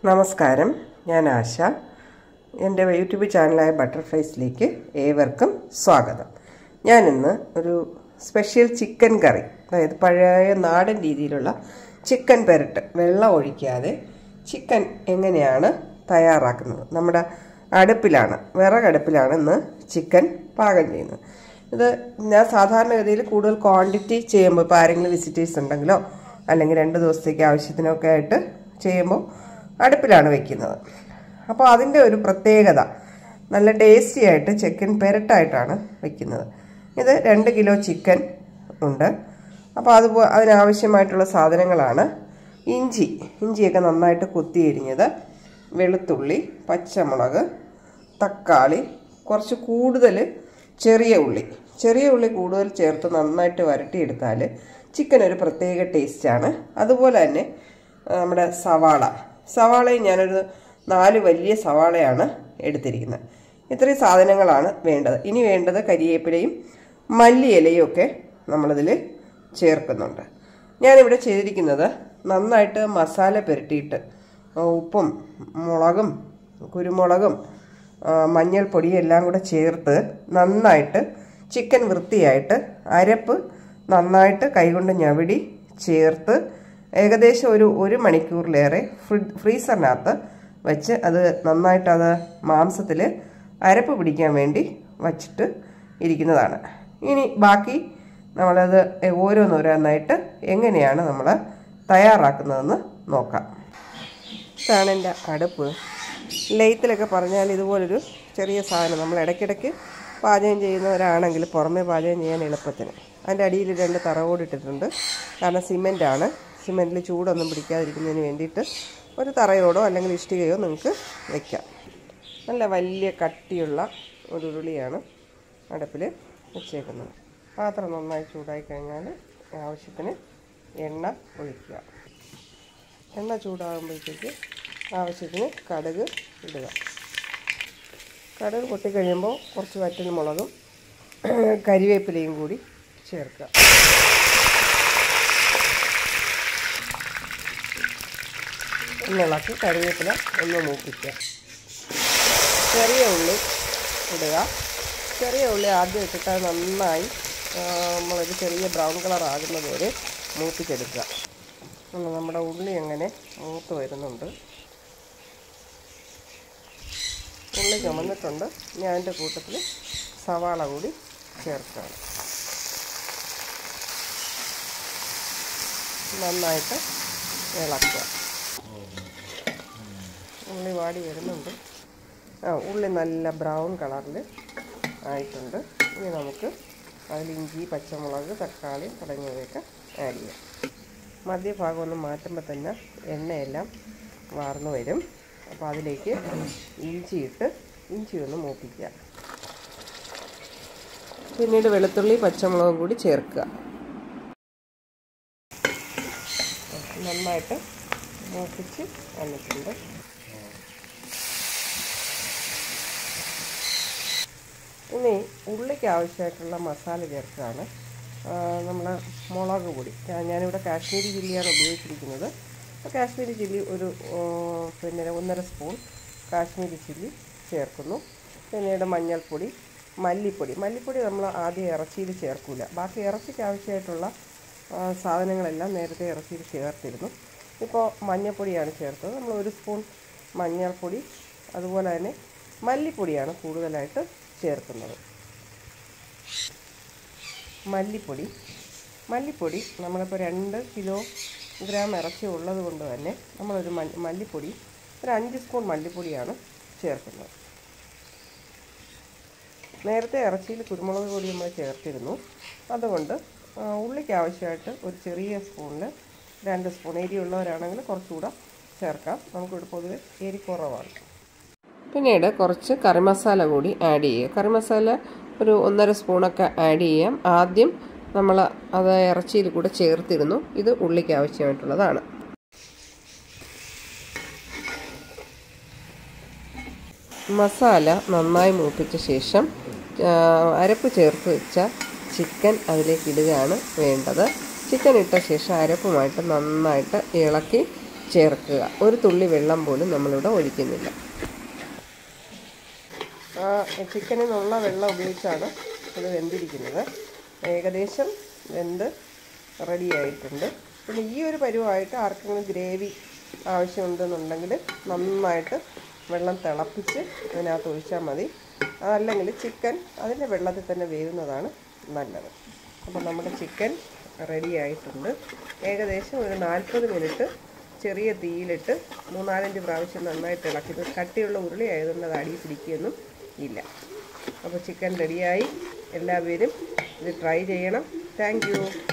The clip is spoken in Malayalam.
നമസ്കാരം ഞാൻ ആശ എൻ്റെ യൂട്യൂബ് ചാനലായ ബട്ടർഫ്ലൈസിലേക്ക് ഏവർക്കും സ്വാഗതം ഞാനിന്ന് ഒരു സ്പെഷ്യൽ ചിക്കൻ കറി അതായത് പഴയ നാടൻ രീതിയിലുള്ള ചിക്കൻ പെരട്ട് വെള്ളം ഒഴിക്കാതെ ചിക്കൻ എങ്ങനെയാണ് തയ്യാറാക്കുന്നത് നമ്മുടെ അടുപ്പിലാണ് വിറകടുപ്പിലാണ് ഇന്ന് ചിക്കൻ പാകം ചെയ്യുന്നത് ഇത് ഞാൻ സാധാരണഗതിയിൽ കൂടുതൽ ക്വാണ്ടിറ്റി ചെയ്യുമ്പോൾ ഇപ്പോൾ ആരെങ്കിലും വിസിറ്റേഴ്സ് ഉണ്ടെങ്കിലോ അല്ലെങ്കിൽ രണ്ട് ദിവസത്തേക്ക് ആവശ്യത്തിനൊക്കെ ആയിട്ട് ചെയ്യുമ്പോൾ അടുപ്പിലാണ് വെക്കുന്നത് അപ്പോൾ അതിൻ്റെ ഒരു പ്രത്യേകത നല്ല ടേസ്റ്റി ആയിട്ട് ചിക്കൻ പെരട്ടായിട്ടാണ് വെക്കുന്നത് ഇത് രണ്ട് കിലോ ചിക്കൻ ഉണ്ട് അപ്പോൾ അതുപോ അതിനാവശ്യമായിട്ടുള്ള സാധനങ്ങളാണ് ഇഞ്ചി ഇഞ്ചിയൊക്കെ നന്നായിട്ട് കുത്തിയിരിഞ്ഞത് വെളുത്തുള്ളി പച്ചമുളക് തക്കാളി കുറച്ച് കൂടുതൽ ചെറിയ ഉള്ളി ചെറിയ ഉള്ളി കൂടുതൽ ചേർത്ത് നന്നായിട്ട് വരട്ടിയെടുത്താൽ ചിക്കൻ ഒരു പ്രത്യേക ടേസ്റ്റാണ് അതുപോലെ തന്നെ നമ്മുടെ സവാള സവാളയും ഞാനൊരു നാല് വലിയ സവാളയാണ് എടുത്തിരിക്കുന്നത് ഇത്രയും സാധനങ്ങളാണ് വേണ്ടത് ഇനി വേണ്ടത് കരിയേപ്പിലയും മല്ലിയിലയും ഒക്കെ നമ്മളിതിൽ ചേർക്കുന്നുണ്ട് ഞാനിവിടെ ചെയ്തിരിക്കുന്നത് നന്നായിട്ട് മസാല പുരട്ടിയിട്ട് ഉപ്പും മുളകും കുരുമുളകും മഞ്ഞൾപ്പൊടിയും എല്ലാം കൂടെ ചേർത്ത് നന്നായിട്ട് ചിക്കൻ വൃത്തിയായിട്ട് അരപ്പ് നന്നായിട്ട് കൈകൊണ്ട് ഞവിടി ചേർത്ത് ഏകദേശം ഒരു ഒരു മണിക്കൂറിലേറെ ഫ്രീസറിനകത്ത് വെച്ച് അത് നന്നായിട്ട് അത് മാംസത്തിൽ അരപ്പ് പിടിക്കാൻ വേണ്ടി വച്ചിട്ട് ഇരിക്കുന്നതാണ് ഇനി ബാക്കി നമ്മളത് ഓരോന്നോരോന്നായിട്ട് എങ്ങനെയാണ് നമ്മൾ തയ്യാറാക്കുന്നതെന്ന് നോക്കാം ഇതാണ് എൻ്റെ അടുപ്പ് ലെയ്ത്തിലൊക്കെ പറഞ്ഞാൽ ഇതുപോലൊരു ചെറിയ സാധനം നമ്മൾ ഇടയ്ക്കിടയ്ക്ക് പാചകം ചെയ്യുന്നവരാണെങ്കിൽ പുറമേ പാചകം ചെയ്യാൻ എളുപ്പത്തിന് അതിൻ്റെ അടിയിൽ രണ്ട് തറവോടിട്ടിട്ടുണ്ട് കാരണം സിമെൻ്റാണ് സിമെൻറ്റിൽ ചൂടൊന്നും പിടിക്കാതിരിക്കുന്നതിന് വേണ്ടിയിട്ട് ഒരു തറയോടോ അല്ലെങ്കിൽ ഇഷ്ടികയോ നിങ്ങൾക്ക് വയ്ക്കാം നല്ല വലിയ കട്ടിയുള്ള ഒരു ഉരുളിയാണ് അടുപ്പിൽ വെച്ചേക്കുന്നത് പാത്രം നന്നായി ചൂടായി കഴിഞ്ഞാൽ ആവശ്യത്തിന് എണ്ണ ഒഴിക്കുക എണ്ണ ചൂടാകുമ്പോഴത്തേക്ക് ആവശ്യത്തിന് കടുക് ഇടുക കടുക് പൊട്ടിക്കഴിയുമ്പോൾ കുറച്ച് വറ്റൽ മുളകും കരിവേപ്പിലയും കൂടി ചേർക്കുക ഒന്നിളക്കി കറിവേപ്പില ഒന്ന് മൂപ്പിക്കുക ചെറിയ ഉള്ളി ഇടുക ചെറിയ ഉള്ളി ആദ്യം ഇട്ടിട്ട് അത് നന്നായി നമ്മളൊരു ചെറിയ ബ്രൗൺ കളർ ആകുന്നത് വരെ മൂപ്പിച്ചെടുക്കുക നമ്മുടെ ഉള്ളി അങ്ങനെ മൂത്ത് വരുന്നുണ്ട് ഉള്ളി ചുമന്നിട്ടുണ്ട് ഞാൻ അതിൻ്റെ കൂട്ടത്തിൽ സവാള കൂടി ചേർക്കുകയാണ് നന്നായിട്ട് ഇളക്കുക ഉള്ളി വാടി വരുന്നുണ്ട് ആ ഉള്ളി നല്ല ബ്രൗൺ കളറിൽ ആയിട്ടുണ്ട് ഇനി നമുക്ക് അതിൽ ഇഞ്ചി പച്ചമുളക് തക്കാളി തുടങ്ങിയവയൊക്കെ ആഡ് ചെയ്യാം മധ്യഭാഗം ഒന്ന് മാറ്റുമ്പോൾ തന്നെ എണ്ണയെല്ലാം വാർന്നു വരും അപ്പോൾ അതിലേക്ക് ഇഞ്ചി ഇട്ട് ഇഞ്ചി ഒന്ന് മൂപ്പിക്കുക പിന്നീട് വെളുത്തുള്ളി പച്ചമുളകും കൂടി ചേർക്കുക നന്നായിട്ട് മൂപ്പിച്ച് വന്നിട്ടുണ്ട് ഇനി ഉള്ളിക്ക് ആവശ്യമായിട്ടുള്ള മസാല ചേർക്കുകയാണ് നമ്മൾ മുളക് പൊടി ഞാനിവിടെ കാശ്മീരി ചില്ലിയാണ് ഉപയോഗിച്ചിരിക്കുന്നത് കാശ്മീരി ചില്ലി ഒരു പിന്നെ ഒന്നര സ്പൂൺ കാശ്മീരി ചില്ലി ചേർക്കുന്നു പിന്നീട് മഞ്ഞൾപ്പൊടി മല്ലിപ്പൊടി മല്ലിപ്പൊടി നമ്മൾ ആദ്യം ഇറച്ചിയിൽ ചേർക്കില്ല ബാക്കി ഇറച്ചിക്ക് ആവശ്യമായിട്ടുള്ള സാധനങ്ങളെല്ലാം നേരത്തെ ഇറച്ചിയിൽ ചേർത്തിരുന്നു ഇപ്പോൾ മഞ്ഞൾപ്പൊടിയാണ് ചേർത്തത് നമ്മൾ ഒരു സ്പൂൺ മഞ്ഞൾപ്പൊടി അതുപോലെ തന്നെ മല്ലിപ്പൊടിയാണ് കൂടുതലായിട്ട് ചേർക്കുന്നത് മല്ലിപ്പൊടി മല്ലിപ്പൊടി നമ്മളിപ്പോൾ രണ്ട് കിലോ ഗ്രാം ഇറച്ചി ഉള്ളത് കൊണ്ട് തന്നെ നമ്മളൊരു മല്ലിപ്പൊടി ഒരു അഞ്ച് സ്പൂൺ മല്ലിപ്പൊടിയാണ് ചേർക്കുന്നത് നേരത്തെ ഇറച്ചിയിൽ കുരുമുളക് പൊടി നമ്മൾ ചേർത്തിരുന്നു അതുകൊണ്ട് ഉള്ളിക്ക് ആവശ്യമായിട്ട് ഒരു ചെറിയ സ്പൂണിൽ രണ്ട് സ്പൂൺ എരിയുള്ളവരാണെങ്കിൽ കുറച്ചുകൂടെ ചേർക്കാം നമുക്കിവിടെ പൊതുവെ എരി കുറവാണ് പിന്നീട് കുറച്ച് കറി മസാല കൂടി ആഡ് ചെയ്യുക കറി മസാല ഒരു ഒന്നര സ്പൂണൊക്കെ ആഡ് ചെയ്യാം ആദ്യം നമ്മൾ അത് ഇറച്ചിയിൽ കൂടെ ചേർത്തിരുന്നു ഇത് ഉള്ളിക്ക് ആവശ്യമായിട്ടുള്ളതാണ് മസാല നന്നായി മൂപ്പിച്ച ശേഷം അരപ്പ് ചേർത്ത് വെച്ച ചിക്കൻ അതിലേക്ക് ഇടുകയാണ് വേണ്ടത് ചിക്കൻ ഇട്ട ശേഷം അരപ്പുമായിട്ട് നന്നായിട്ട് ഇളക്കി ചേർക്കുക ഒരു തുള്ളി വെള്ളം പോലും നമ്മളിവിടെ ഒഴിക്കുന്നില്ല ആ ചിക്കനിൽ നിന്നുള്ള വെള്ളം ഉപയോഗിച്ചാണ് ഇത് വെന്തിരിക്കുന്നത് ഏകദേശം വെന്ത് റെഡി ആയിട്ടുണ്ട് പിന്നെ ഈ ഒരു പരുവമായിട്ട് ആർക്കെങ്കിലും ഗ്രേവി ആവശ്യമുണ്ടെന്നുണ്ടെങ്കിൽ നന്നായിട്ട് വെള്ളം തിളപ്പിച്ച് അതിനകത്ത് ഒഴിച്ചാൽ മതി അതല്ലെങ്കിൽ ചിക്കൻ അതിൻ്റെ വെള്ളത്തിൽ തന്നെ വേവുന്നതാണ് നല്ലത് അപ്പോൾ നമ്മുടെ ചിക്കൻ റെഡി ആയിട്ടുണ്ട് ഏകദേശം ഒരു നാൽപ്പത് മിനിറ്റ് ചെറിയ തീയിലിട്ട് മൂന്നാലഞ്ച് പ്രാവശ്യം നന്നായിട്ട് ഇളക്കി ഇത് കട്ടിയുള്ള ഉരുളി ആയതുകൊണ്ട് അത് അടി പിടിക്കുകയൊന്നും ഇല്ല അപ്പോൾ ചിക്കൻ റെഡിയായി എല്ലാവരും ഇത് ട്രൈ ചെയ്യണം താങ്ക്